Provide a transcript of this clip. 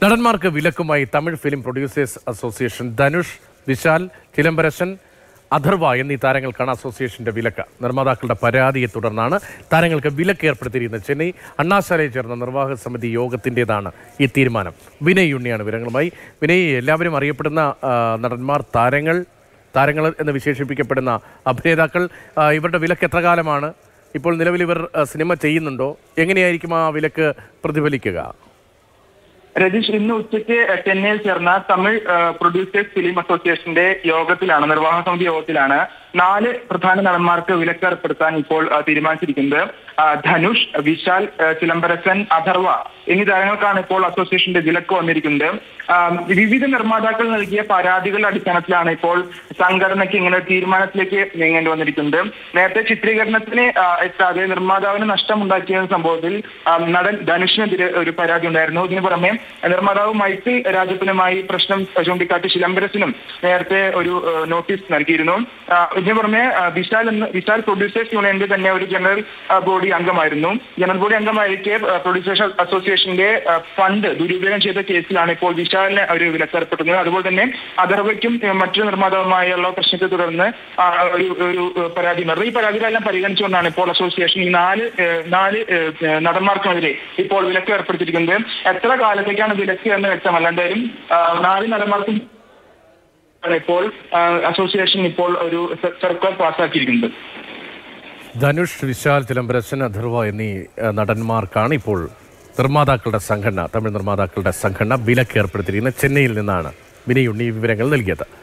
നടന്മാർക്ക് വിലക്കുമായി Tamil film producers association Dhanush Vishal Chilambarasan Atharva എന്നീ താരങ്ങൾക്കാണ് അസോസിയേഷന്റെ വിലക്ക് നിർമ്മാതാക്കളുടെ പരാതിയെ തുടർന്നാണ് താരങ്ങൾക്ക് വിലക്ക് ഏർപ്പെടുത്തിയിരിക്കുന്നത് ചെന്നൈ അണ്ണാശാലയിൽ ചേർന്ന നിർവാഹക സമിതി യോഗത്തിൻ്റെതാണ് ഈ തീരുമാനം വിനയ് ഉണ്ണിയാണ് വിവരങ്ങളുമായി വിനയ് എല്ലാവരും അറിയപ്പെടുന്ന ആ, നടന്മാർ താരങ്ങൾ താരങ്ങൾ എന്ന് വിശേഷിപ്പിക്കപ്പെടുന്ന അഭിനേതാക്കൾ ആ, ഇവരുടെ വിലക്ക് എത്ര കാലമാണ് ഇപ്പോൾ നിലവിൽ ഇവർ ആ, സിനിമ ചെയ്യുന്നുണ്ടോ എങ്ങനെയായിരിക്കും ആ വിലക്ക് പ്രതിഫലിക്കുക രതീഷ് ഇന്ന് ഉച്ചയ്ക്ക് ചെന്നൈയിൽ ചേർന്ന തമിഴ് പ്രൊഡ്യൂസേഴ്സ് ഫിലിം അസോസിയേഷന്റെ യോഗത്തിലാണ് നിർവാഹക സമിതി യോഗത്തിലാണ് നാല് പ്രധാന നടന്മാർക്ക് വിലക്ക് ഏർപ്പെടുത്താൻ ഇപ്പോൾ ആ, തീരുമാനിച്ചിരിക്കുന്നത് ആ, ധനുഷ് വിശാൽ ആ, ചിലംബരസൻ അഥർവ എന്നീ താരങ്ങൾക്കാണ് ഇപ്പോൾ അസോസിയേഷന്റെ വിലക്ക് വന്നിരിക്കുന്നത് ആ, വിവിധ നിർമ്മാതാക്കൾ നൽകിയ പരാതികളുടെ അടിസ്ഥാനത്തിലാണ് ഇപ്പോൾ സംഘടനയ്ക്ക് ഇങ്ങനെ ഒരു തീരുമാനത്തിലേക്ക് നീങ്ങേണ്ടി വന്നിരിക്കുന്നത് നേരത്തെ ചിത്രീകരണത്തിന് ആ, എത്താതെ നിർമ്മാതാവിന് നഷ്ടമുണ്ടാക്കിയ സംഭവത്തിൽ ആ, നടൻ ധനുഷിനെതിരെ ഒരു പരാതി ഉണ്ടായിരുന്നു ഇതിനു പുറമെ നിർമ്മാതാവ് മൈക്കിൾ രാജപ്പനുമായി പ്രശ്നം ചൂണ്ടിക്കാട്ടി ശിലംബരസിനും നേരത്തെ ഒരു ആ, നോട്ടീസ് നൽകിയിരുന്നു ആ, ഇതിനു പുറമെ ആ, വിശാൽ എന്ന് വിശാൽ പ്രൊഡ്യൂസേഴ്സ് യൂണിയന്റെ തന്നെ ഒരു ജനറൽ ആ, ബോഡി അംഗമായിരുന്നു ജനറൽ ബോഡി അംഗമായിരിക്കെ ആ, പ്രൊഡ്യൂസേഴ്സ് അസോസിയേഷന്റെ ആ, ഫണ്ട് ദുരുപയോഗം ചെയ്ത കേസിലാണ് ഇപ്പോൾ വിശാലിന് ഒരു വിലക്കേർപ്പെടുന്നത് അതുപോലെ തന്നെ അഥർവയ്ക്കും ആ, മറ്റൊരു നിർമ്മാതാവുമായുള്ള പ്രശ്നത്തെ തുടർന്ന് ആ, ഒരു ഒരു പരാതി നടന്നു ഈ പരാതികളെല്ലാം പരിഗണിച്ചുകൊണ്ടാണ് ഇപ്പോൾ അസോസിയേഷൻ ഈ നാല് ആ, നാല് ആ, നടന്മാർക്കുമെതിരെ ഇപ്പോൾ വിലക്ക് ഏർപ്പെടുത്തിയിരിക്കുന്നത് എത്ര കാലത്തേക്കാണ് വിലക്ക് എന്ന് വ്യക്തമല്ല എന്തായാലും ആ, നാല് നടന്മാർക്കും ആണ് ഇപ്പോൾ ആ, അസോസിയേഷൻ ഇപ്പോൾ ഒരു സ- സർക്കാർ പാസ്സാക്കിയിരിക്കുന്നത് ധനുഷ് വിശാൽ ചിലംബരശൻ അഥർവ എന്നീ ആ, നടന്മാർക്കാണ് ഇപ്പോൾ നിർമ്മാതാക്കളുടെ സംഘടന തമിഴ് നിർമ്മാതാക്കളുടെ സംഘടന വിലക്ക് ഏർപ്പെടുത്തിയിരിക്കുന്നത് ചെന്നൈയിൽ നിന്നാണ് വിനയ് ഉണ്ണി ഈ വിവരങ്ങൾ നൽകിയത്